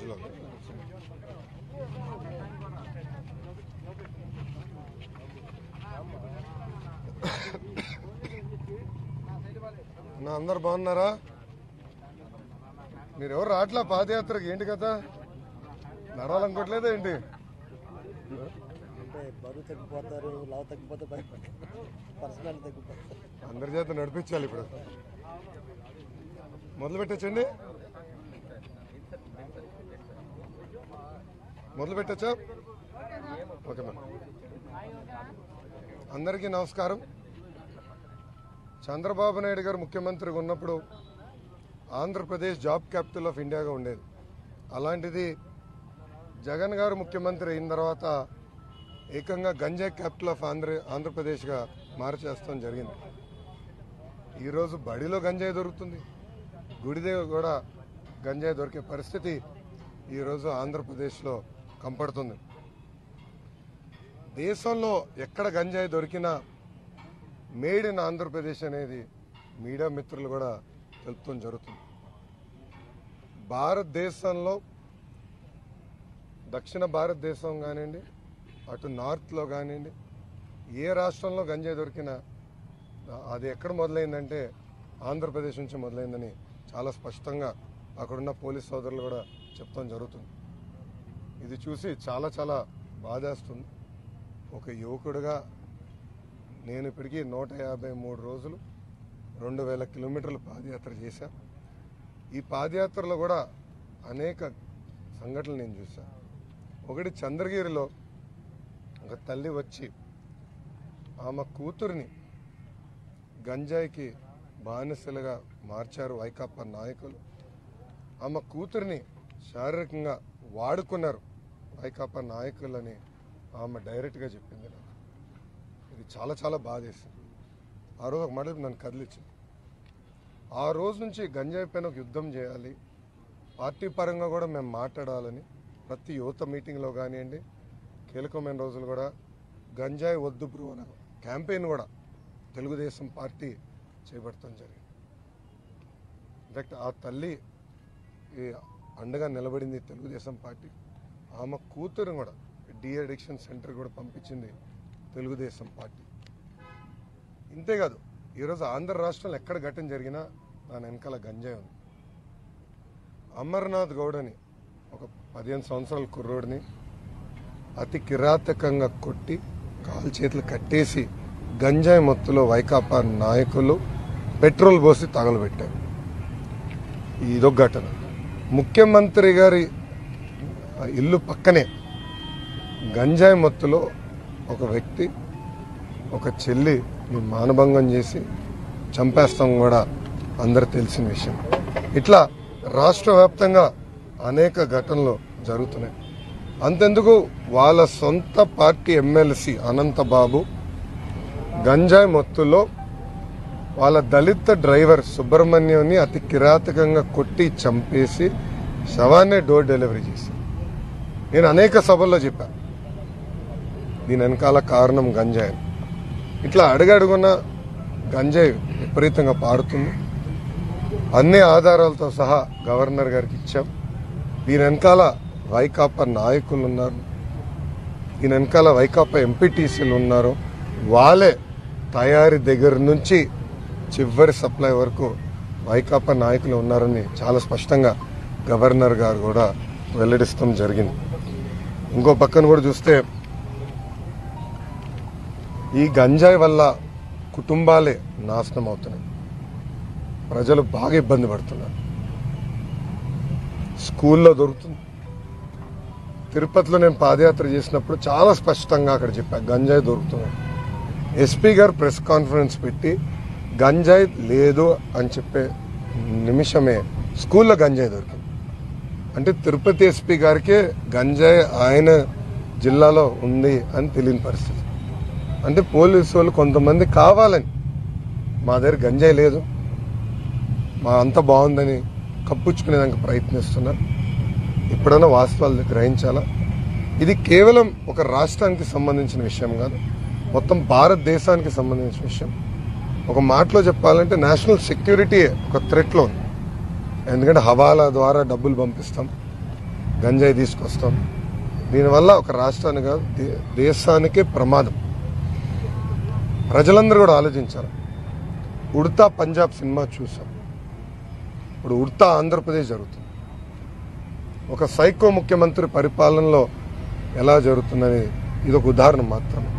బస్సులో నా అందరు బాగున్నారా మీరు ఎవరు రాట్లా పాదయాత్రకి ఏంటి కదా నడవాలనుకోవట్లేదా ఏంటి అంటే బరువు తగ్గిపోతారు లావు తగ్గిపోతే పర్సనల్ తగ్గిపోతారు అందరి చేత నడిపించాలి ఇప్పుడు మొదలు పెట్టచ్చండి మొదలు పెట్టచ్చా ఓకే మేడం అందరికీ నమస్కారం చంద్రబాబు నాయుడు గారు ముఖ్యమంత్రిగా ఉన్నప్పుడు ఆంధ్రప్రదేశ్ జాబ్ క్యాపిటల్ ఆఫ్ ఇండియాగా ఉండేది అలాంటిది జగన్ గారు ముఖ్యమంత్రి అయిన తర్వాత ఏకంగా గంజాయి క్యాపిటల్ ఆఫ్ ఆంధ్ర ఆంధ్రప్రదేశ్గా మార్చేస్తాం జరిగింది ఈరోజు బడిలో గంజాయి దొరుకుతుంది గుడి దగ్గర కూడా గంజాయి దొరికే పరిస్థితి ఈరోజు ఆంధ్రప్రదేశ్లో కంపడుతుంది దేశంలో ఎక్కడ గంజాయి దొరికినా మేడ్ ఇన్ ఆంధ్రప్రదేశ్ అనేది మీడియా మిత్రులు కూడా తెలుపుతాం జరుగుతుంది భారతదేశంలో దక్షిణ భారతదేశం కానివ్వండి అటు నార్త్లో కానివ్వండి ఏ రాష్ట్రంలో గంజాయి దొరికినా అది ఎక్కడ మొదలైందంటే ఆంధ్రప్రదేశ్ నుంచి మొదలైందని చాలా స్పష్టంగా అక్కడున్న పోలీస్ సోదరులు కూడా చెప్తాం జరుగుతుంది ఇది చూసి చాలా చాలా బాధేస్తుంది ఒక యువకుడిగా నేను ఇప్పటికీ నూట యాభై మూడు రోజులు రెండు వేల కిలోమీటర్లు పాదయాత్ర చేశా ఈ పాదయాత్రలో కూడా అనేక సంఘటనలు నేను చూశాను ఒకటి చంద్రగిరిలో ఒక తల్లి వచ్చి ఆమె కూతురిని గంజాయికి బానిసలుగా మార్చారు వైకాపా నాయకులు ఆమె కూతురిని శారీరకంగా వాడుకున్నారు వైకాపా నాయకులని ఆమె డైరెక్ట్గా చెప్పింది నాకు ఇది చాలా చాలా బాధేసింది ఆ రోజు ఒక మాట నన్ను కదిలించింది ఆ రోజు నుంచి గంజాయి పైన ఒక యుద్ధం చేయాలి పార్టీ పరంగా కూడా మేము మాట్లాడాలని ప్రతి యువత మీటింగ్లో కానివ్వండి కీలకమైన రోజులు కూడా గంజాయి వద్దు బ్రో అనే క్యాంపెయిన్ కూడా తెలుగుదేశం పార్టీ చేపడతాం జరిగింది ఇన్ఫాక్ట్ ఆ తల్లి ఈ అండగా నిలబడింది తెలుగుదేశం పార్టీ ఆమె కూతురు కూడా డి అడిక్షన్ సెంటర్ కూడా పంపించింది తెలుగుదేశం పార్టీ ఇంతేకాదు ఈరోజు ఆంధ్ర రాష్ట్రంలో ఎక్కడ ఘటన జరిగినా దాని వెనకాల గంజాయి ఉంది అమర్నాథ్ గౌడ్ అని ఒక పదిహేను సంవత్సరాల కుర్రోడిని అతి కిరాతకంగా కొట్టి కాలు చేతులు కట్టేసి గంజాయి మత్తులో వైకాపా నాయకులు పెట్రోల్ పోసి తగలబెట్టారు ఇదొక ఘటన ముఖ్యమంత్రి గారి ఇల్లు పక్కనే గంజాయి మత్తులో ఒక వ్యక్తి ఒక చెల్లి మానభంగం చేసి చంపేస్తాం కూడా అందరు తెలిసిన విషయం ఇట్లా రాష్ట్ర వ్యాప్తంగా అనేక ఘటనలు జరుగుతున్నాయి అంతెందుకు వాళ్ళ సొంత పార్టీ ఎమ్మెల్సీ అనంతబాబు గంజాయి మొత్తులో వాళ్ళ దళిత డ్రైవర్ సుబ్రహ్మణ్యంని అతి కిరాతకంగా కొట్టి చంపేసి శవాన్ని డోర్ డెలివరీ చేసి నేను అనేక సభల్లో చెప్పాను దీని వెనకాల కారణం గంజాయి అని. ఇట్లా అడుగడుగున గంజాయి విపరీతంగా పారుతుంది అన్ని ఆధారాలతో సహా గవర్నర్ గారికి ఇచ్చాం దీని వెనకాల వైకాపా నాయకులు ఉన్నారు దీని వెనకాల వైకాపా ఎంపీటీసీలు ఉన్నారు వాళ్ళే తయారీ దగ్గర నుంచి చివరి సప్లై వరకు వైకాపా నాయకులు ఉన్నారని చాలా స్పష్టంగా గవర్నర్ గారు కూడా వెల్లడిస్తాం జరిగింది ఇంకో పక్కన కూడా చూస్తే ఈ గంజాయి వల్ల కుటుంబాలే నాశనం అవుతున్నాయి ప్రజలు బాగా ఇబ్బంది పడుతున్నారు స్కూల్లో దొరుకుతుంది తిరుపతిలో నేను పాదయాత్ర చేసినప్పుడు చాలా స్పష్టంగా అక్కడ చెప్పా గంజాయి దొరుకుతుంది ఎస్పీ గారు ప్రెస్ కాన్ఫరెన్స్ పెట్టి గంజాయి లేదు అని చెప్పే నిమిషమే స్కూల్లో గంజాయి దొరికింది అంటే తిరుపతి ఎస్పీ గారికే గంజాయి ఆయన జిల్లాలో ఉంది అని తెలియని పరిస్థితి అంటే పోలీసు వాళ్ళు కొంతమంది కావాలని మా దగ్గర గంజాయి లేదు మా అంత బాగుందని కప్పుచ్చుకునేదానికి ప్రయత్నిస్తున్నారు ఎప్పుడైనా వాస్తవాలు గ్రహించాలా ఇది కేవలం ఒక రాష్ట్రానికి సంబంధించిన విషయం కాదు మొత్తం భారతదేశానికి సంబంధించిన విషయం ఒక మాటలో చెప్పాలంటే నేషనల్ సెక్యూరిటీ ఒక థ్రెట్లో ఉంది ఎందుకంటే హవాలా ద్వారా డబ్బులు పంపిస్తాం గంజాయి తీసుకొస్తాం దీనివల్ల ఒక రాష్ట్రానికి కాదు దే- దేశానికే ప్రమాదం ప్రజలందరూ కూడా ఆలోచించారు ఉడతా పంజాబ్ సినిమా చూసాం ఇప్పుడు ఉడతా ఆంధ్రప్రదేశ్ జరుగుతుంది ఒక సైకో ముఖ్యమంత్రి పరిపాలనలో ఎలా జరుగుతుందని ఇది ఒక ఉదాహరణ మాత్రమే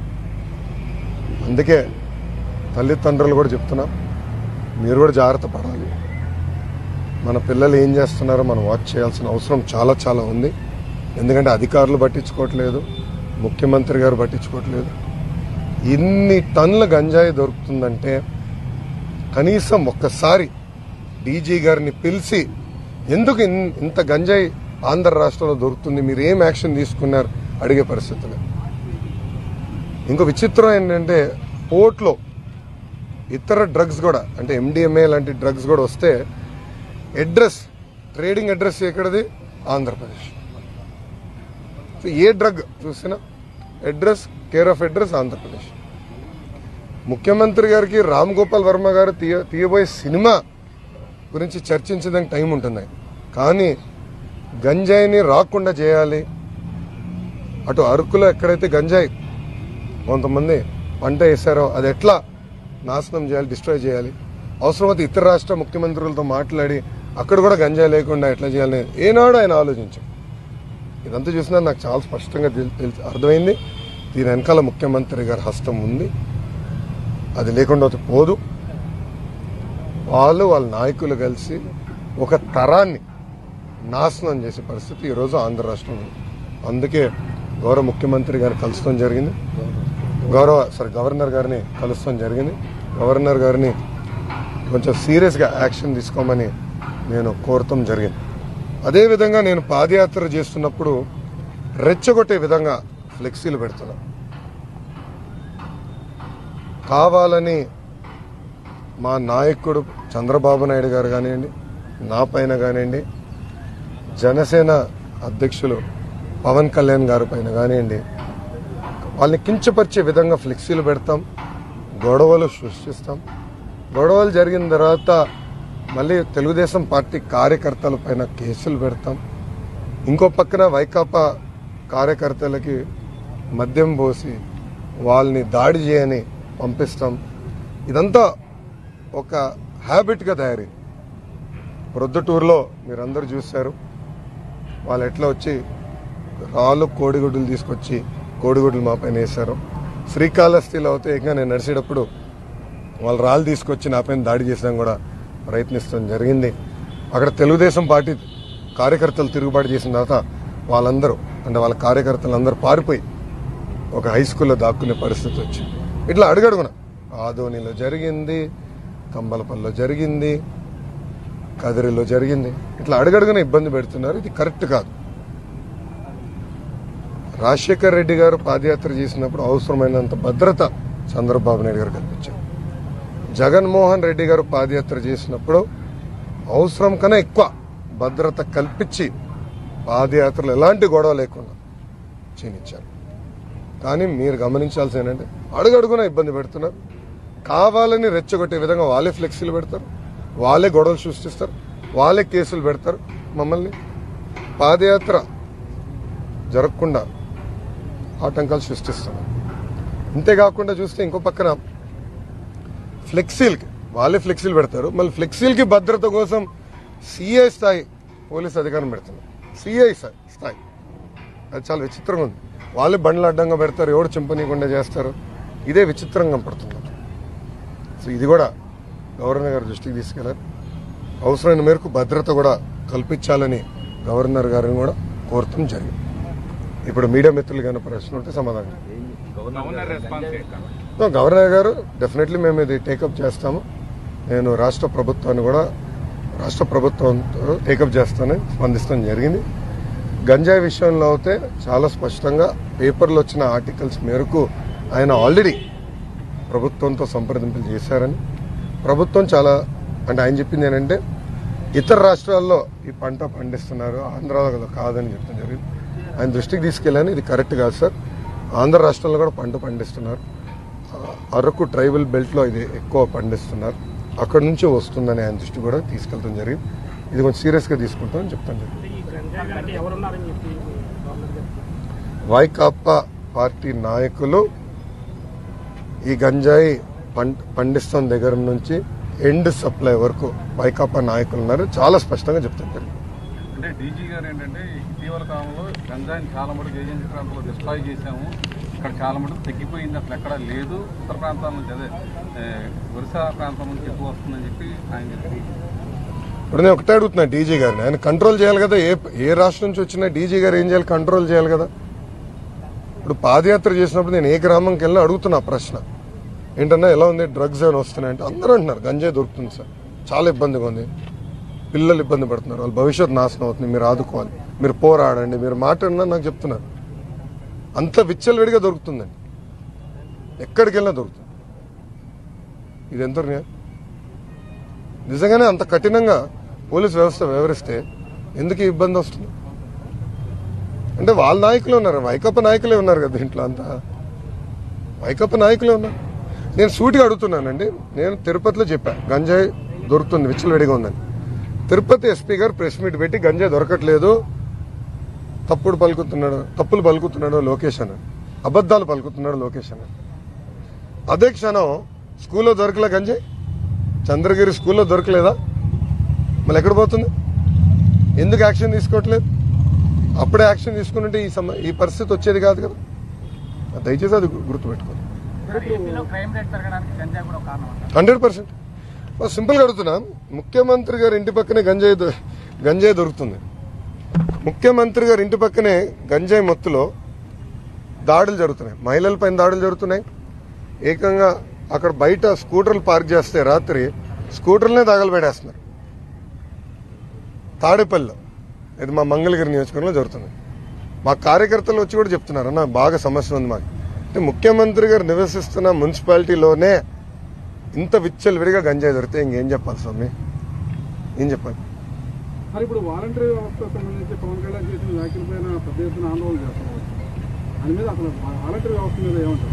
అందుకే తల్లిదండ్రులు కూడా చెప్తున్నాం మీరు కూడా జాగ్రత్త పడాలి మన పిల్లలు ఏం చేస్తున్నారో మనం వాచ్ చేయాల్సిన అవసరం చాలా చాలా ఉంది ఎందుకంటే అధికారులు పట్టించుకోవట్లేదు ముఖ్యమంత్రి గారు పట్టించుకోవట్లేదు ఇన్ని టన్నుల గంజాయి దొరుకుతుందంటే కనీసం ఒక్కసారి డీజీ గారిని పిలిచి ఎందుకు ఇన్- ఇంత గంజాయి ఆంధ్ర రాష్ట్రంలో దొరుకుతుంది మీరు ఏం యాక్షన్ తీసుకున్నారు అడిగే పరిస్థితులు ఇంకో విచిత్రం ఏంటంటే పోర్ట్లో ఇతర డ్రగ్స్ కూడా అంటే ఎండిఎంఏ లాంటి డ్రగ్స్ కూడా వస్తే అడ్రస్ ట్రేడింగ్ అడ్రస్ ఎక్కడది ఆంధ్రప్రదేశ్ సో ఏ డ్రగ్ చూసినా address care of address Andhra Pradesh ముఖ్యమంత్రి గారికి రామ్ గోపాల్ వర్మ గారు తీయ తీయబోయే సినిమా గురించి చర్చించడానికి టైం ఉంటుంది కానీ గంజాయిని రాకుండా చేయాలి అటు అరకులో ఎక్కడైతే గంజాయి కొంతమంది పంట వేశారో అది ఎట్లా నాశనం చేయాలి డిస్ట్రాయ్ చేయాలి అవసరమైతే ఇతర రాష్ట్ర ముఖ్యమంత్రులతో మాట్లాడి అక్కడ కూడా గంజాయి లేకుండా ఎట్లా చేయాలని ఏనాడు ఆయన ఆలోచించాం ఇదంతా చూసినా నాకు చాలా స్పష్టంగా తెల్- తెల్- అర్థమైంది దీని వెనకాల ముఖ్యమంత్రి గారి హస్తం ఉంది అది లేకుండా అయితే పోదు వాళ్ళు వాళ్ళ నాయకులు కలిసి ఒక తరాన్ని నాశనం చేసే పరిస్థితి ఈరోజు ఆంధ్ర రాష్ట్రంలో ఉంది. అందుకే గౌరవ ముఖ్యమంత్రి గారిని కలుస్తాం జరిగింది గౌరవ సారీ గవర్నర్ గారిని కలుస్తాం జరిగింది గవర్నర్ గారిని కొంచెం సీరియస్గా యాక్షన్ తీసుకోమని నేను కోరటం జరిగింది అదేవిధంగా నేను పాదయాత్ర చేస్తున్నప్పుడు రెచ్చగొట్టే విధంగా ఫ్లెక్సీలు పెడుతున్నా కావాలని మా నాయకుడు చంద్రబాబు నాయుడు గారు కానివ్వండి నా పైన కానివ్వండి జనసేన అధ్యక్షులు పవన్ కళ్యాణ్ గారి పైన కానివ్వండి వాళ్ళని కించపరిచే విధంగా ఫ్లెక్సీలు పెడతాం గొడవలు సృష్టిస్తాం గొడవలు జరిగిన తర్వాత మళ్ళీ తెలుగుదేశం పార్టీ కార్యకర్తల పైన కేసులు పెడతాం ఇంకో పక్కన వైకాపా కార్యకర్తలకి మద్యం పోసి వాళ్ళని దాడి చేయని పంపిస్తాం ఇదంతా ఒక హ్యాబిట్గా తయారైంది ప్రొద్దుటూరులో మీరందరూ చూశారు వాళ్ళు ఎట్లా వచ్చి రాళ్ళు కోడిగుడ్లు తీసుకొచ్చి కోడిగుడ్లు మా పైన వేశారు శ్రీకాళహస్తిలో అయితే ఇంకా నేను నడిచేటప్పుడు వాళ్ళు రాళ్ళు తీసుకొచ్చి నా పైన దాడి చేసడం కూడా ప్రయత్నిస్తాం జరిగింది అక్కడ తెలుగుదేశం పార్టీ కార్యకర్తలు తిరుగుబాటు చేసిన తర్వాత వాళ్ళందరూ అంటే వాళ్ళ కార్యకర్తలు అందరూ పారిపోయి ఒక హై స్కూల్లో దాక్కునే పరిస్థితి వచ్చింది ఇట్లా అడుగడుగున ఆదోనిలో జరిగింది కంబలపల్లిలో జరిగింది కదిరిలో జరిగింది ఇట్లా అడుగడుగున ఇబ్బంది పెడుతున్నారు ఇది కరెక్ట్ కాదు రాజశేఖర్ రెడ్డి గారు పాదయాత్ర చేసినప్పుడు అవసరమైనంత భద్రత చంద్రబాబు నాయుడు గారు కల్పించారు జగన్మోహన్ రెడ్డి గారు పాదయాత్ర చేసినప్పుడు అవసరం కన్నా ఎక్కువ భద్రత కల్పించి పాదయాత్రలు ఎలాంటి గొడవ లేకుండా చేయనిచ్చారు కానీ మీరు గమనించాల్సి ఏంటంటే అడుగడుగున ఇబ్బంది పెడుతున్నారు కావాలని రెచ్చగొట్టే విధంగా వాళ్ళే ఫ్లెక్సీలు పెడతారు వాళ్ళే గొడవలు సృష్టిస్తారు వాళ్ళే కేసులు పెడతారు మమ్మల్ని పాదయాత్ర జరగకుండా ఆటంకాలు సృష్టిస్తున్నారు అంతేకాకుండా చూస్తే ఇంకో పక్కన ఫ్లెక్సీలకి వాళ్ళే ఫ్లెక్సీలు పెడతారు మళ్ళీ ఫ్లెక్సీలకి భద్రత కోసం సిఐ స్థాయి పోలీస్ అధికారం పెడుతున్నారు సిఐ స్థాయి అది చాలా విచిత్రంగా ఉంది వాళ్ళే బండ్లు అడ్డంగా పెడతారు ఎవడు చింపనీయకుండా చేస్తారు ఇదే విచిత్రంగా పడుతుంది సో ఇది కూడా గవర్నర్ గారి దృష్టికి తీసుకెళ్లారు అవసరమైన మేరకు భద్రత కూడా కల్పించాలని గవర్నర్ గారిని కూడా కోరటం జరిగింది ఇప్పుడు మీడియా మిత్రులు కానీ ప్రశ్న ఉంటే సమాధానం గవర్నర్ రెస్పాన్స్ ఏంటి? సో గవర్నర్ గారు డెఫినెట్లీ మేము ఇది టేకప్ చేస్తాము నేను రాష్ట్ర ప్రభుత్వాన్ని కూడా రాష్ట్ర ప్రభుత్వంతో టేకప్ చేస్తానని స్పందిస్తాం జరిగింది గంజాయి విషయంలో అయితే చాలా స్పష్టంగా పేపర్లో వచ్చిన ఆర్టికల్స్ మేరకు ఆయన ఆల్రెడీ ప్రభుత్వంతో సంప్రదింపులు చేశారని ప్రభుత్వం చాలా అంటే ఆయన చెప్పింది ఏంటంటే ఇతర రాష్ట్రాల్లో ఈ పంట పండిస్తున్నారు ఆంధ్రాలో కాదని చెప్తాం జరిగింది ఆయన దృష్టికి తీసుకెళ్ళాను ఇది కరెక్ట్ కాదు సార్ ఆంధ్ర రాష్ట్రంలో కూడా పంట పండిస్తున్నారు ఆ, అరకు ట్రైబల్ బెల్ట్లో ఇది ఎక్కువ పండిస్తున్నారు అక్కడ నుంచి వస్తుందని ఆయన దృష్టి కూడా తీసుకెళ్తాం జరిగింది ఇది కొంచెం సీరియస్గా తీసుకుంటామని చెప్తాను జరిగింది అంటే ఎవరున్నారని చెప్పి గవర్నర్ గారు వైకాపా పార్టీ నాయకులు ఈ గంజాయి పం- పండిస్తున్న దగ్గర నుంచి ఎండ్ సప్లై వరకు వైకాపా నాయకులు ఉన్నారు చాలా స్పష్టంగా చెప్తుంటారు అంటే డీజీ గారు ఏంటంటే ఇటీవల కాలంలో గంజాయిని చాలా మటుకు ఏజెన్సీ ప్రాంతంలో డిస్ట్రాయ్ చేశాము ఇక్కడ చాలా మటుకు తగ్గిపోయింది అసలు ఎక్కడా లేదు ఉత్తర ప్రాంతాల నుంచి అదే ఏ, ఒరిస్సా ప్రాంతం నుంచి ఎక్కువ వస్తుందని చెప్పి ఆయన చెప్పి ఇప్పుడు నేను ఒకటే అడుగుతున్నా డీజీ గారిని ఆయన కంట్రోల్ చేయాలి కదా ఏ ఏ రాష్ట్రం నుంచి వచ్చినా డీజీ గారు ఏం చేయాలి కంట్రోల్ చేయాలి కదా ఇప్పుడు పాదయాత్ర చేసినప్పుడు నేను ఏ గ్రామంకి వెళ్ళినా అడుగుతున్నా ఆ ప్రశ్న ఏంటన్నా ఎలా ఉంది డ్రగ్స్ ఏమైనా వస్తున్నాయంటే అందరూ అంటున్నారు గంజాయి దొరుకుతుంది సార్ చాలా ఇబ్బందిగా ఉంది పిల్లలు ఇబ్బంది పడుతున్నారు వాళ్ళ భవిష్యత్తు నాశనం అవుతుంది మీరు ఆదుకోవాలి మీరు పోరాడండి మీరు మాట్లాడినా నాకు చెప్తున్నారు అంత విచ్చలవిడిగా దొరుకుతుందండి ఎక్కడికి వెళ్ళినా దొరుకుతుంది ఇది ఎంత న్యాయం? నిజంగానే అంత కఠినంగా పోలీస్ వ్యవస్థ వ్యవహరిస్తే ఎందుకు ఈ ఇబ్బంది వస్తుంది అంటే వాళ్ళ నాయకులే ఉన్నారు వైకప్ప నాయకులే ఉన్నారు కదా దీంట్లో అంతా వైకప్ప నాయకులే ఉన్నారు నేను సూటిగా అడుగుతున్నానండి నేను తిరుపతిలో చెప్పా గంజాయి దొరుకుతుంది విచ్చలవిడిగా ఉందని తిరుపతి ఎస్పీ గారు ప్రెస్ మీట్ పెట్టి గంజాయి దొరకట్లేదు తప్పుడు పలుకుతున్నాడు తప్పులు పలుకుతున్నాడు లోకేష్ అని అబద్ధాలు పలుకుతున్నాడు లోకేష్ అని అదే క్షణం స్కూల్లో దొరకలే గంజాయి చంద్రగిరి స్కూల్లో దొరకలేదా మళ్ళీ ఎక్కడ పోతుంది ఎందుకు యాక్షన్ తీసుకోవట్లేదు అప్పుడే యాక్షన్ తీసుకుంటే ఈ సమ ఈ పరిస్థితి వచ్చేది కాదు కదా దయచేసి అది గు- గుర్తుపెట్టుకోండి ఏపీలో క్రైమ్ రేట్ పెరగడానికి గంజాయి కూడా ఒక కారణం అంటారు హండ్రెడ్ పర్సెంట్ సింపుల్గా అడుగుతున్నా ముఖ్యమంత్రి గారి ఇంటి పక్కనే గంజాయి దొ- గంజాయి దొరుకుతుంది ముఖ్యమంత్రి గారి ఇంటి పక్కనే గంజాయి మత్తులో దాడులు జరుగుతున్నాయి మహిళల పైన దాడులు జరుగుతున్నాయి ఏకంగా అక్కడ బయట స్కూటర్లు పార్క్ చేస్తే రాత్రి స్కూటర్లనే తగలబెడేస్తున్నారు తాడేపల్లిలో ఇది మా మంగళగిరి నియోజకవర్గంలో జరుగుతుంది మా కార్యకర్తలు వచ్చి కూడా చెప్తున్నారు అన్న బాగా సమస్య ఉంది మాకు అంటే ముఖ్యమంత్రి గారు నివసిస్తున్న మున్సిపాలిటీలోనే ఇంత విచ్చలవిడిగా గంజాయి దొరికితే ఇంకేం చెప్పాలి స్వామి ఏం చెప్పాలి మరి ఇప్పుడు వాలంటరీ వ్యవస్థ సంబంధించి పవన్ కళ్యాణ్ చేసిన వ్యాఖ్యల పైన పెద్ద ఎత్తున ఆందోళన చేస్తున్నారు దాని మీద అసలు వాలంటరీ వ్యవస్థ మీద ఏమంటారు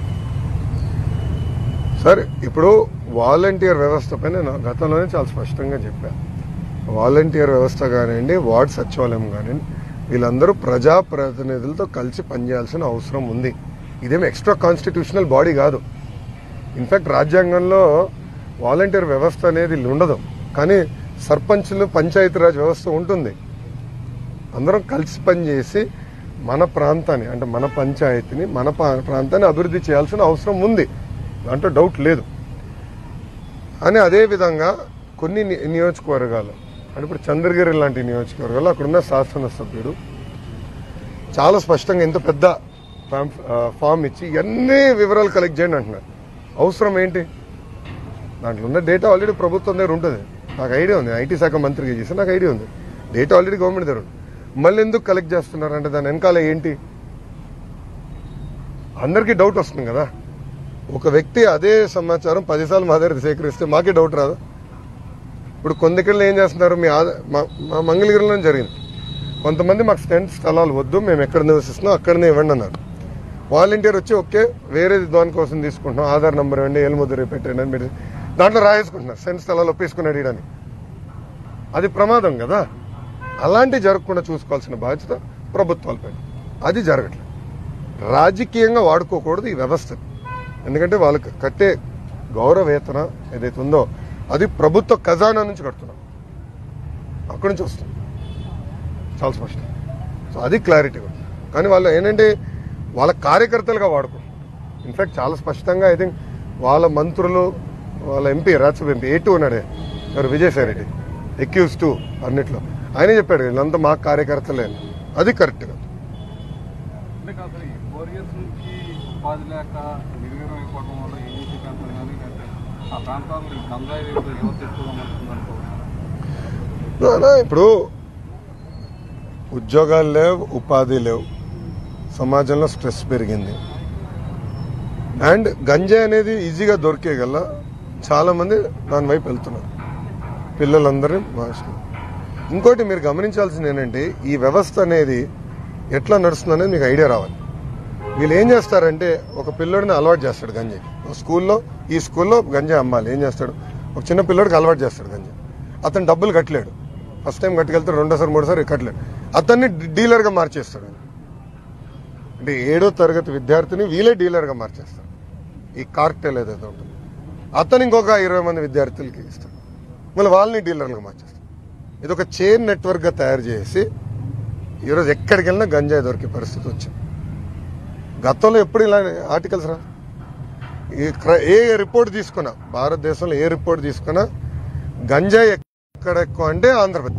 సార్ ఇప్పుడు వాలంటీర్ వ్యవస్థ పైన నేను గతంలోనే చాలా స్పష్టంగా చెప్పాను వాలంటీర్ వ్యవస్థ కానివ్వండి వార్డ్ సచివాలయం కానివ్వండి వీళ్ళందరూ ప్రజాప్రతినిధులతో కలిసి పనిచేయాల్సిన అవసరం ఉంది ఇదేం ఎక్స్ట్రా కాన్స్టిట్యూషనల్ బాడీ కాదు ఇన్ఫాక్ట్ రాజ్యాంగంలో వాలంటీర్ వ్యవస్థ అనేది ఉండదు కానీ సర్పంచ్లు పంచాయతీరాజ్ వ్యవస్థ ఉంటుంది అందరం కలిసి పనిచేసి మన ప్రాంతాన్ని అంటే మన పంచాయతీని మన పా- ప్రాంతాన్ని అభివృద్ధి చేయాల్సిన అవసరం ఉంది దాంట్లో డౌట్ లేదు అని అదే విధంగా కొన్ని ని- నియోజకవర్గాలు అంటే ఇప్పుడు చంద్రగిరి లాంటి నియోజకవర్గాలు అక్కడున్న శాసనసభ్యుడు చాలా స్పష్టంగా ఇంత పెద్ద ఫామ్- ఆ, ఫామ్ ఇచ్చి ఎన్ని వివరాలు కలెక్ట్ చేయండి అంటున్నారు అవసరం ఏంటి దాంట్లో ఉన్న డేటా ఆల్రెడీ ప్రభుత్వం దగ్గర ఉంటుంది నాకు ఐడియా ఉంది ఐటీ శాఖ మంత్రిగా చేసి నాకు ఐడియా ఉంది డేటా ఆల్రెడీ గవర్నమెంట్ దగ్గర ఉంది మళ్ళీ ఎందుకు కలెక్ట్ చేస్తున్నారు అంటే దాని వెనకాల ఏంటి అందరికీ డౌట్ వస్తుంది కదా ఒక వ్యక్తి అదే సమాచారం పదిసార్లు మా దగ్గర సేకరిస్తే మాకే డౌట్ రాదు ఇప్పుడు కొందకెళ్ళు ఏం చేస్తున్నారు మీ ఆద- మా- మా మంగళగిరిలో జరిగింది కొంతమంది మాకు స్టెంట్ స్థలాలు వద్దు మేము ఎక్కడ నివసిస్తున్నాం అక్కడనే ఇవ్వండి అన్నారు వాలంటీర్ వచ్చి ఓకే వేరే దానికోసం తీసుకుంటున్నాం ఆధార్ నంబర్ ఇవ్వండి ఏలుముద్ర పెట్టండి అని పెట్టి దాంట్లో రాయేసుకుంటున్నారు సెంట్ స్థలాలు ఒప్పేసుకుని అడిగడానికి అది ప్రమాదం కదా అలాంటి జరగకుండా చూసుకోవాల్సిన బాధ్యత ప్రభుత్వాలపై అది జరగట్లేదు రాజకీయంగా వాడుకోకూడదు ఈ వ్యవస్థ ఎందుకంటే వాళ్ళకి కట్టే గౌరవ వేతన ఏదైతే ఉందో అది ప్రభుత్వ ఖజానా నుంచి కడుతున్నాం అక్కడి నుంచి వస్తుంది చాలా స్పష్టం సో అది క్లారిటీ కూడా కానీ వాళ్ళు ఏంటంటే వాళ్ళ కార్యకర్తలుగా వాడుకుంటారు ఇన్ఫాక్ట్ చాలా స్పష్టంగా ఐ థింక్ వాళ్ళ మంత్రులు వాళ్ళ MP Rajya Sabha MP A two ఉన్నాడే ఎవరు విజయసాయి రెడ్డి ఎక్యూస్ టూ అన్నిట్లో ఆయనే చెప్పాడు వీళ్ళంతా మా కార్యకర్తలే అని. అది కరెక్ట్ కాదు అంటే కాదు సార్, ఈ ఫోర్ ఇయర్స్ నుంచి ఉపాధి లేక నిర్వీర్యం అయిపోవడం వల్ల ఏజెన్సీ ప్రాంతం కానీ లేకపోతే ఆ ప్రాంతాల్లో ఈ గంజాయి రేటు యువత ఎక్కువగా ఉంటుంది అనుకోవచ్చు నానా, ఇప్పుడు ఉద్యోగాలు లేవు ఉపాధి లేవు సమాజంలో స్ట్రెస్ పెరిగింది అండ్ గంజాయి అనేది ఈజీగా దొరికే గల చాలా మంది దాని వైపు వెళ్తున్నారు పిల్లలందరూ మార్చుకున్నారు ఇంకోటి మీరు గమనించాల్సింది ఏంటంటే ఈ వ్యవస్థ అనేది ఎట్లా నడుస్తుంది అనేది మీకు ఐడియా రావాలి వీళ్ళు ఏం చేస్తారంటే ఒక పిల్లోడిని అలవాటు చేస్తాడు గంజాయి ఒక స్కూల్లో ఈ స్కూల్లో గంజాయి అమ్మాలి ఏం చేస్తాడు ఒక చిన్న పిల్లోడికి అలవాటు చేస్తాడు గంజాయి అతను డబ్బులు కట్టలేడు ఫస్ట్ టైం కట్టుకెళ్తాడు రెండోసారి మూడోసారి కట్టలేడు అతన్ని డీలర్గా మార్చేస్తాడు ఆయన. అంటే ఏడో తరగతి విద్యార్థిని వీలే డీలర్గా మార్చేస్తాడు ఈ కార్టెల్ ఏదైతే ఉంటుంది అతను ఇంకొక ఇరవై మంది విద్యార్థులకి ఇస్తాడు మళ్ళీ వాళ్ళని డీలర్లుగా మార్చేస్తాడు ఇది ఒక చైన్ నెట్వర్క్గా తయారు చేసి ఈరోజు ఎక్కడికి వెళ్ళినా గంజాయి దొరికే పరిస్థితి వచ్చింది గతంలో ఎప్పుడు ఇలా ఆర్టికల్స్ రా ఈ క్ర- ఏ రిపోర్ట్ తీసుకున్నా భారతదేశంలో ఏ రిపోర్ట్ తీసుకున్నా గంజాయి ఎక్కడ ఎక్కువ అంటే ఆంధ్రప్రదేశ్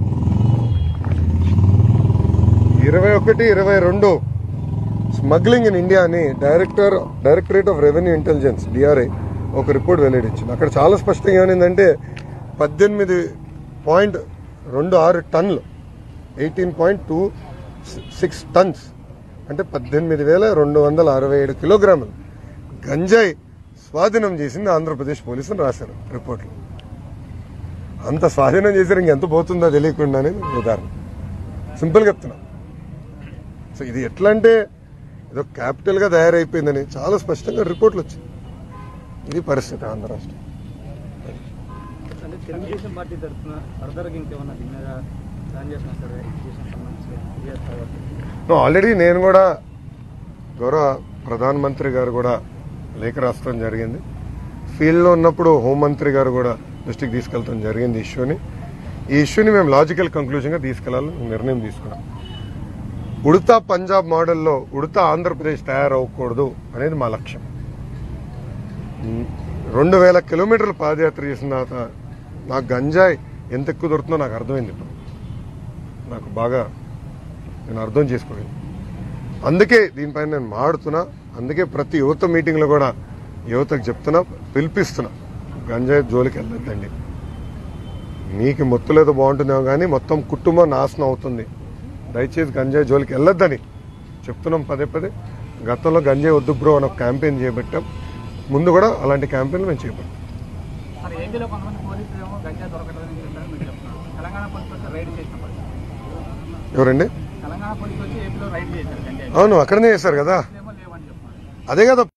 ఇరవై ఒకటి ఇరవై రెండు స్మగ్లింగ్ ఇన్ ఇండియా అని director directorate of revenue intelligence DRI ఒక రిపోర్ట్ వెల్లడించింది అక్కడ చాలా స్పష్టంగా ఏమైందంటే పద్దెనిమిది పాయింట్ రెండు ఆరు టన్నులు eighteen point two six tons అంటే పద్దెనిమిది వేల రెండు వందల అరవై ఏడు కిలోగ్రాములు గంజాయి స్వాధీనం చేసింది ఆంధ్రప్రదేశ్ పోలీసులు రాశారు రిపోర్ట్లో అంత స్వాధీనం చేశారు ఇంకెంత పోతుందో తెలియకుండా అనేది ఉదాహరణ సింపుల్గా చెప్తున్నా సో ఇది ఎట్లా అంటే ఏదో క్యాపిటల్ గా తయారైపోయిందని చాలా స్పష్టంగా రిపోర్ట్లు వచ్చాయి ఇది పరిస్థితి ఆంధ్ర రాష్ట్రం అంటే తెలుగుదేశం పార్టీ తరఫున ఫర్దర్గా ఇంకేమన్నా భిన్నగా ప్లాన్ చేస్తున్నాం సార్ ఎడ్యుకేషన్ సంబంధించి ఇయర్ తర్వాత ఆల్రెడీ నేను కూడా గౌరవ ప్రధానమంత్రి గారు కూడా లేఖ రాష్ట్రం జరిగింది ఫీల్డ్లో ఉన్నప్పుడు హోంమంత్రి గారు కూడా దృష్టికి తీసుకెళ్తాం జరిగింది ఈ ఇష్యూని ఈ ఇష్యూని మేము లాజికల్ కంక్లూజన్గా తీసుకెళ్లాలని నిర్ణయం తీసుకున్నాం ఉడతా పంజాబ్ మోడల్లో ఉడతా ఆంధ్రప్రదేశ్ తయారవ్వకూడదు అనేది మా లక్ష్యం ఉమ్, రెండు వేల కిలోమీటర్లు పాదయాత్ర చేసిన తర్వాత నాకు గంజాయి ఎంత ఎక్కువ దొరుకుతుందో నాకు అర్థమైంది ఇప్పుడు నాకు బాగా నేను అర్థం చేసుకోలేదు అందుకే దీనిపైన నేను మాడుతున్నా అందుకే ప్రతి యువత మీటింగ్లో కూడా యువతకు చెప్తున్నా పిలిపిస్తున్నా గంజాయి జోలికి వెళ్ళొద్దండి మీకు మొత్తులేదో బాగుంటుందేమో కానీ మొత్తం కుటుంబం నాశనం అవుతుంది దయచేసి గంజాయి జోలికి వెళ్ళొద్దని చెప్తున్నాం పదే పదే గతంలో గంజాయి వద్దు బ్రో అని ఒక క్యాంపెయిన్ చేపట్టాం ముందు కూడా అలాంటి క్యాంపెయిన్లు మేము చేపట్టాం మరి ఏపీలో కొంతమంది పోలీసులు ఏమో గంజా దొరకట్లేదని చెప్పారు మీరు చెప్తున్నారు తెలంగాణ పోలీసులు వచ్చి రైడ్ చేసిన పరిస్థితి ఎవరండి తెలంగాణ పోలీసులు వచ్చి ఏపీలో రైడ్ చేశారు గంజాయి అవును అక్కడనే చేశారు కదా ఏమో లేవని చెప్తున్నారు అదే కదా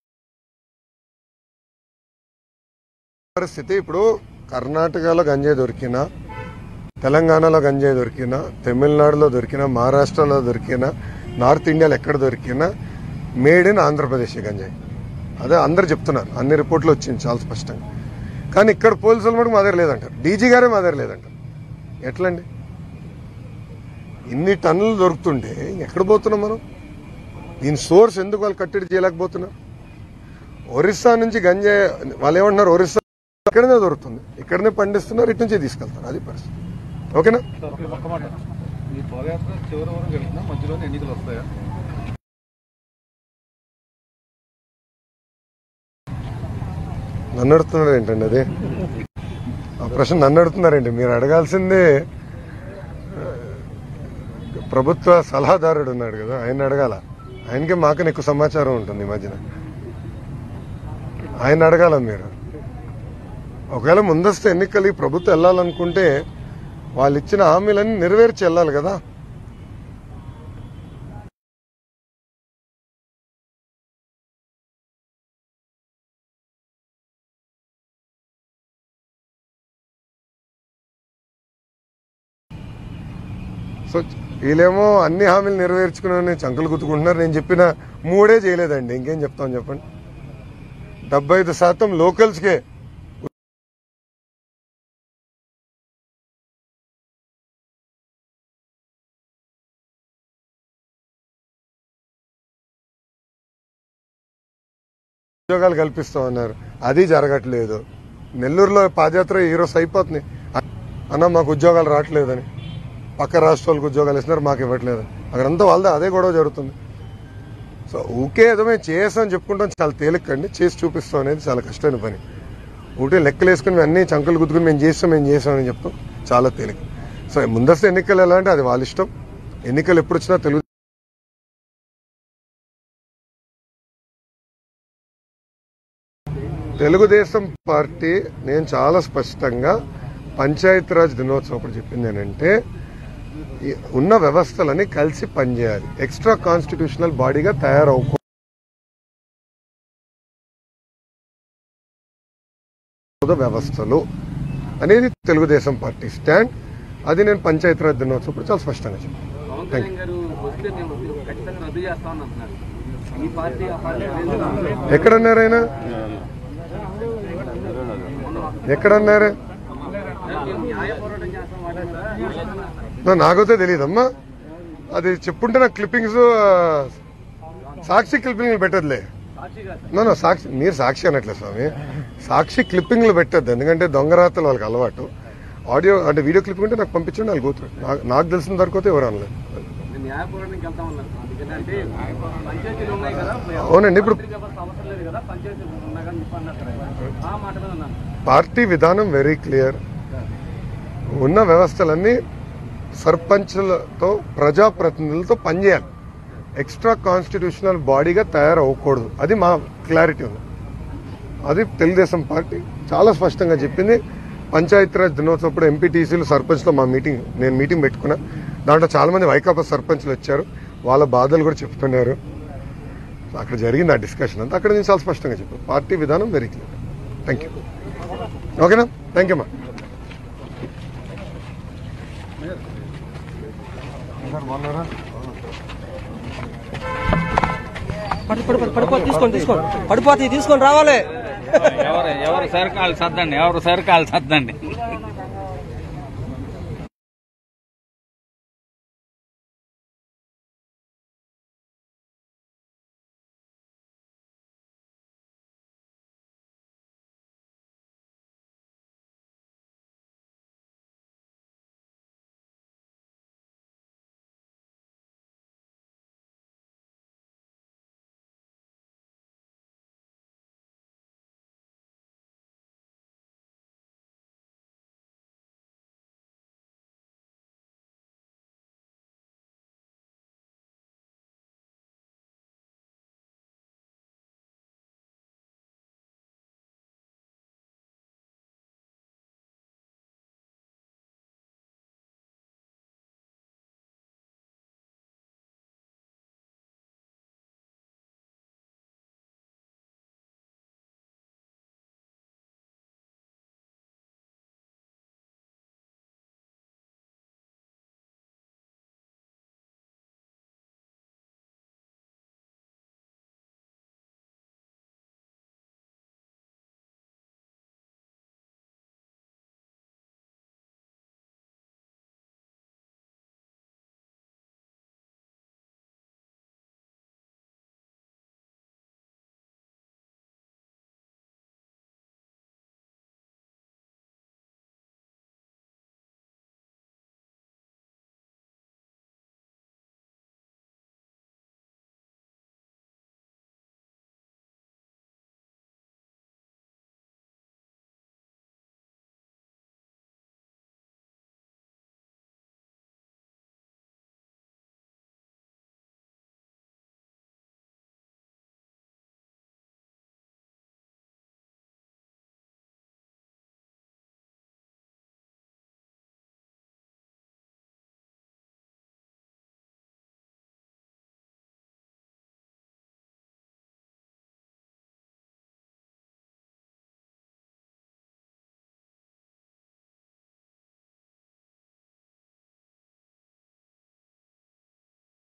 పరిస్థితి ఇప్పుడు కర్ణాటకలో గంజాయి దొరికినా తెలంగాణలో గంజాయి దొరికినా తమిళనాడులో దొరికినా మహారాష్ట్రలో దొరికినా నార్త్ ఇండియాలో ఎక్కడ దొరికినా మేడ్ ఇన్ ఆంధ్రప్రదేశ్ ఈ గంజాయి అదే అందరు చెప్తున్నారు అన్ని రిపోర్ట్లు వచ్చింది చాలా స్పష్టంగా కానీ ఇక్కడ పోలీసులు మటుకు మా దగ్గర లేదంటారు డీజీ గారే మా దగ్గర లేదంటారు ఎట్లండి ఇన్ని టన్నులు దొరుకుతుంటే ఎక్కడ పోతున్నాం మనం దీని సోర్స్ ఎందుకు వాళ్ళు కట్టడి చేయలేకపోతున్నారు ఒరిస్సా నుంచి గంజాయి వాళ్ళు ఏమంటున్నారు ఒరిస్సా ఇక్కడనే దొరుకుతుంది ఇక్కడనే పండిస్తున్నారు ఇటు నుంచే తీసుకెళ్తారు అది పరిస్థితి ఓకేనా ఒక్క మాట ఈ పాదయాత్ర చివరి వరకు వెళ్తున్నా మధ్యలోనే ఎన్నికలు వస్తాయా నన్ను అడుగుతున్నారు ఏంటండి అది ఆ ప్రశ్న నన్ను అడుగుతున్నారేంటి మీరు అడగాల్సిందే ఆ, ప్రభుత్వ సలహాదారుడు ఉన్నాడు కదా ఆయన అడగాల ఆయనకే మాకని ఎక్కువ సమాచారం ఉంటుంది ఈ మధ్యన ఆయన అడగాల మీరు ఒకవేళ ముందస్తు ఎన్నికలు ఈ ప్రభుత్వం వెళ్ళాలనుకుంటే వాళ్ళు ఇచ్చిన హామీలన్నీ నెరవేర్చి వెళ్ళాలి కదా సో వీళ్ళేమో అన్ని హామీలు నెరవేర్చుకుని చంకలు గుర్తుకుంటున్నారు నేను చెప్పిన మూడే చేయలేదండి ఇంకేం చెప్తాం చెప్పండి డెబ్బై ఐదు శాతం లోకల్స్కే ఉద్యోగాలు కల్పిస్తామన్నారు అది జరగట్లేదు నెల్లూరులో పాదయాత్ర ఈరోజు అయిపోతుంది అన్న మాకు ఉద్యోగాలు రావట్లేదని పక్క రాష్ట్రాలకు ఉద్యోగాలు ఇస్తున్నారు మాకు ఇవ్వట్లేదు అక్కడంతా వాళ్ళదే అదే గొడవ జరుగుతుంది సో ఊకే ఏదో మేము చేసాం చెప్పుకుంటాం చాలా తేలికండి చేసి చూపిస్తాం అనేది చాలా కష్టమైన పని ఊటే లెక్కలు వేసుకుని మేము అన్ని చంకలు గుద్దుకుని మేము చేస్తాం మేము చేస్తాం అని చెప్తాం చాలా తేలిక సో ముందస్తు ఎన్నికలు ఎలా అంటే అది వాళ్ళ ఇష్టం ఎన్నికలు ఎప్పుడు వచ్చినా తెలుగు తెలుగుదేశం పార్టీ నేను చాలా స్పష్టంగా పంచాయతీరాజ్ దినోత్సవం అప్పుడు చెప్పింది ఏంటంటే ఈ ఉన్న వ్యవస్థలని కలిసి పనిచేయాలి ఎక్స్ట్రా కాన్స్టిట్యూషనల్ బాడీగా తయారవుకో వ్యవస్థలు అనేది తెలుగుదేశం పార్టీ స్టాండ్ అది నేను పంచాయతీరాజ్ దినోత్సవం అప్పుడు చాలా స్పష్టంగా చెప్పాను పవన్ కళ్యాణ్ గారు వస్తే మేము ఖచ్చితంగా రద్దు చేస్తామని అంటున్నారు ఈ పార్టీ ఆ పార్టీ రెండు ఎక్కడన్నారు ఆయన ఎక్కడన్నారు మేము న్యాయ పోరాటం చేస్తాం వాటి మీద నా- నాకైతే తెలియదమ్మా అది చెప్పుంటే నాకు క్లిప్పింగ్స్ సాక్షి క్లిప్పింగ్లు పెట్టదులే సాక్షిగా నో నో సాక్షి మీరు సాక్షి అనట్లేదు స్వామి సాక్షి క్లిప్పింగ్లు పెట్టద్దు ఎందుకంటే దొంగరాతలు వాళ్ళకి అలవాటు ఆడియో అంటే వీడియో క్లిప్పింగ్ ఉంటే నాకు పంపించండి వాళ్ళు కూతురు నాకు నాకు తెలిసిన వరకు అయితే ఎవరు అనలేదు మేము న్యాయ పోరాటానికి వెళ్తామన్నారు ఎందుకంటే పంచాయతీలు ఉన్నాయి కదా అవునండి ఇప్పుడు పత్రికా వ్యవస్థ అవసరం లేదు కదా పంచాయతీలు ఉన్నాయి కానీ చెప్పి అన్నారు కదా. ఆ మాట మీద ఉన్నాను పార్టీ విధానం వెరీ క్లియర్ ఉన్న వ్యవస్థలన్నీ సర్పంచ్లతో ప్రజాప్రతినిధులతో పనిచేయాలి ఎక్స్ట్రా కాన్స్టిట్యూషనల్ బాడీగా తయారవ్వకూడదు అది మా క్లారిటీ ఉంది అది తెలుగుదేశం పార్టీ చాలా స్పష్టంగా చెప్పింది పంచాయతీరాజ్ దినోత్సవం ఎంపీటీసీలు సర్పంచ్తో మా మీటింగ్ నేను మీటింగ్ పెట్టుకున్నా దాంట్లో చాలా మంది వైకాపా సర్పంచ్లు వచ్చారు వాళ్ళ బాధలు కూడా చెప్తున్నారు అక్కడ జరిగింది ఆ డిస్కషన్ అంతా అక్కడ నేను చాలా స్పష్టంగా చెప్పాను పార్టీ విధానం వెరీ క్లియర్ థ్యాంక్ యూ ఓకేనా థ్యాంక్ యూ అమ్మా పడి పడి పడి పడిపో తీసుకోండి తీసుకోండి పడిపోతే తీసుకొని రావాలి ఎవరు ఎవరు సరుకాలు సర్దండి ఎవరు సరుకాలు సర్దండి